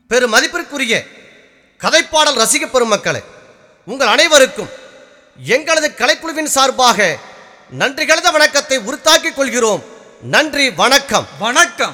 பெரும் மதிப்பிற்குரிய கதைப்பாடல் ரசிக பெருமக்களே உங்கள் அனைவருக்கும் எங்களது கலைக்குழுவின் சார்பாக நன்றி கலந்த வணக்கத்தை உறுத்தாக்கிக் கொள்கிறோம் நன்றி வணக்கம் வணக்கம்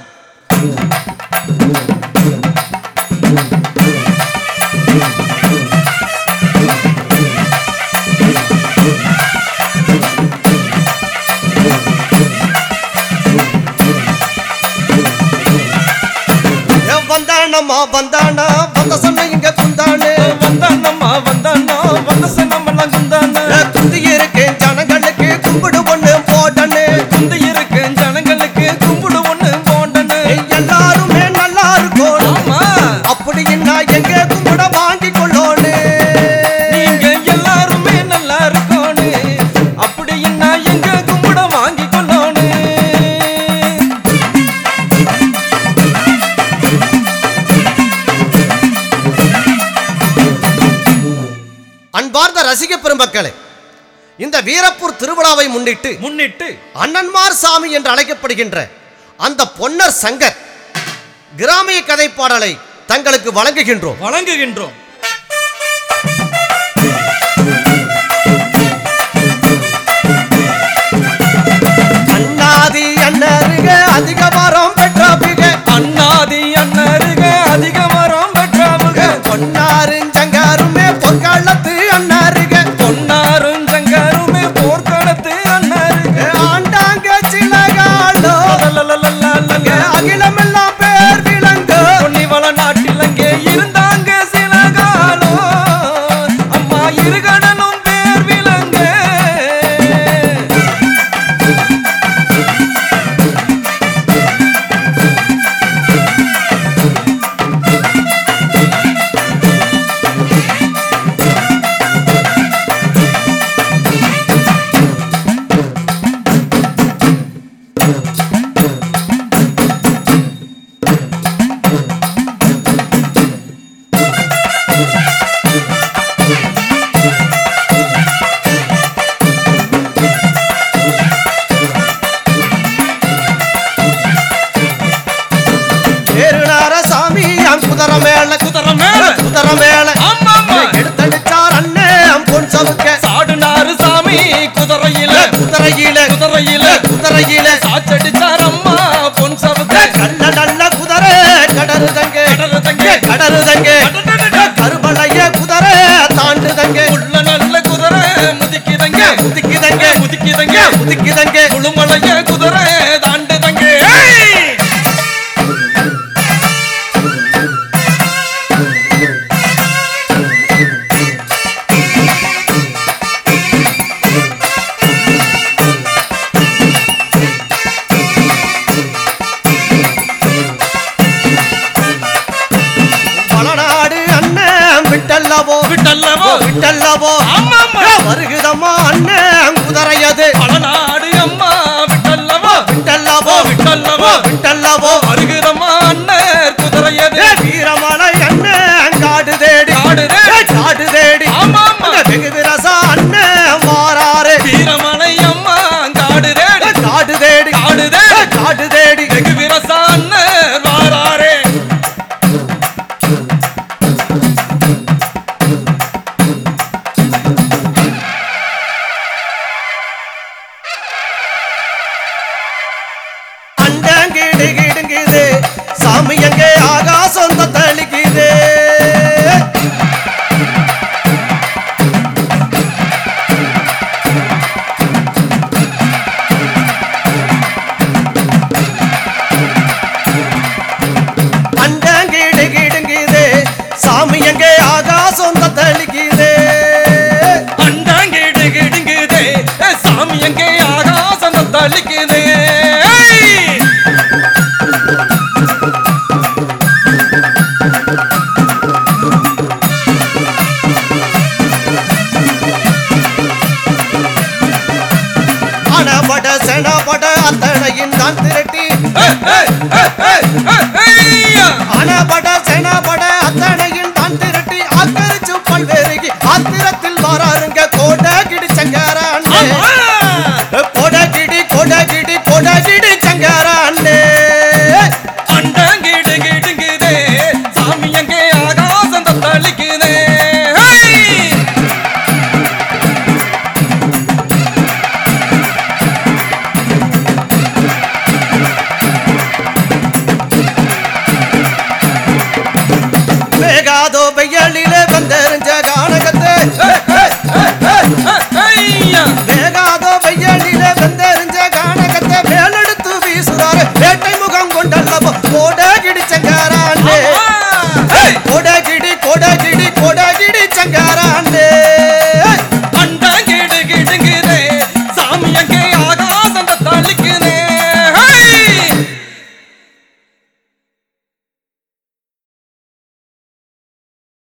ஏ வந்தானம்மா வந்தானா வந்த சொன்ன இங்க குந்தானு வந்தானம்மா வந்தானா வந்த சனமெல்லாம் குந்தான ஏ குந்தி இருக்கேன் ஜனங்களுக்கு கும்பிடு ஒண்ணு போடனு குந்து இருக்கு ஜனங்களுக்கு கும்பிடு ஒண்ணு போண்டனு எல்லாருமே நல்லா இருக்கும் ஆமா அப்படின்னா எங்க கும்பிட வாங்கி கொள்ளோனு நீங்க எல்லாருமே நல்லா இருக்கோனு அப்படின்னா எங்க கும்பிட வாங்கி கொள்ளோனு அன்பார்ந்த ரசிக பெருமக்களே இந்த வீரப்பூர் திருவிழாவை முன்னிட்டு முன்னிட்டு அண்ணன்மார் சாமி என்று அழைக்கப்படுகின்ற அந்த பொன்னர் சங்கர் கிராமிய கதை பாடலை தங்களுக்கு வழங்குகின்றோம் வழங்குகின்றோம் அண்ணாதி அண்ணருக அதிக மரம் பெற்றாபிக அண்ணாதி அண்ணருக அதிக மரம் பெற்றாமுக பொன்னாரும் சங்காருமே பொற்காலத்து அண்ணருக பொன்னாரும் சங்கருமே போர்க்களத்து அண்ணருக ஆண்டாங்க சிலகாலோ லலலலலலலல. அகிலமெல்லாம் பேர் விளங்கு பொன்னிவள நாட்டில் அங்கே இருந்தாங்க சில காலம் அம்மா இருகடனும் பேர் விளங்க ஏறுனார சாமி அம் குதிர மேல குதிரை மேல குதிர மேல ஆமா ஆமா எடுத்தடிச்சார் அண்ணன் பொன் சவுக்க சாடுனாரு சாமி குதிரையில குதிரையில குதிரையில குதிரையில சாச்சடிச்சார் அம்மா பொன் சவுக்க நல்ல நல்ல குதிரை கடறுதங்க கடறுதங்க. கடறுதங்க கருவளைய குதிரை தாண்டுதங்க உள்ள நல்ல குதிரை முதிக்குதங்க முதிக்குதங்க முதிக்குதங்க முதிக்குதங்க குழுமலைய குதிரை தாண்டுதங்க ஏய்! பலநாடு அண்ணன் விட்டல்லவோ விட்டல்லவோ விட்டல்லவோ ஆமா ஆமா வருகுதம்மா அண்ணன் குதிரையது பலநாடு அம்மா விட்டல்லவோ விட்டல்லவோ விட்டல்லவோ விட்டல்லவோ வருகிறம்மா அண்ணர் குதிரையது ஏ வீரமலை அண்ணன் காடு தேடி காடு தேடி. ஏ காடு தேடி ஆமா ஆமா அங்க வெகு விரசா அண்ணன் வாராரு வீரமலை அம்மா காடு தேடி காடு தேடி காடு தேடி காடு தேடி வெகு விரசா அண்ணர் வாராரே அண்டன் கிடு கிடுங்குது சாமி எங்கே ஆகாசம் தத்தளிக்குது அண்டன் கிடு கிடுங்குது சாமி எங்கே ஆகாசம் தத்தளிக்குது அண்டாங்கிடு கிடுங்குதே ஏ சாமி எங்கே ஆகாசம் தள்ளிக்குதே ஏய்! அணபட செனபட அத்தனையின் தான் திரட்டி ஏய், ஏய், ஏய், ஏய், ஏய், ஏய்யா! அணபட செனபட அத்தனையின் தான் திரட்டி அக்கரிச்சு பல்வேறுகி ஆத்திரத்தில் வராருங்க கோட கிடி சங்கர ஆமா! கொடகிடி கொடகிடி கொடகிடி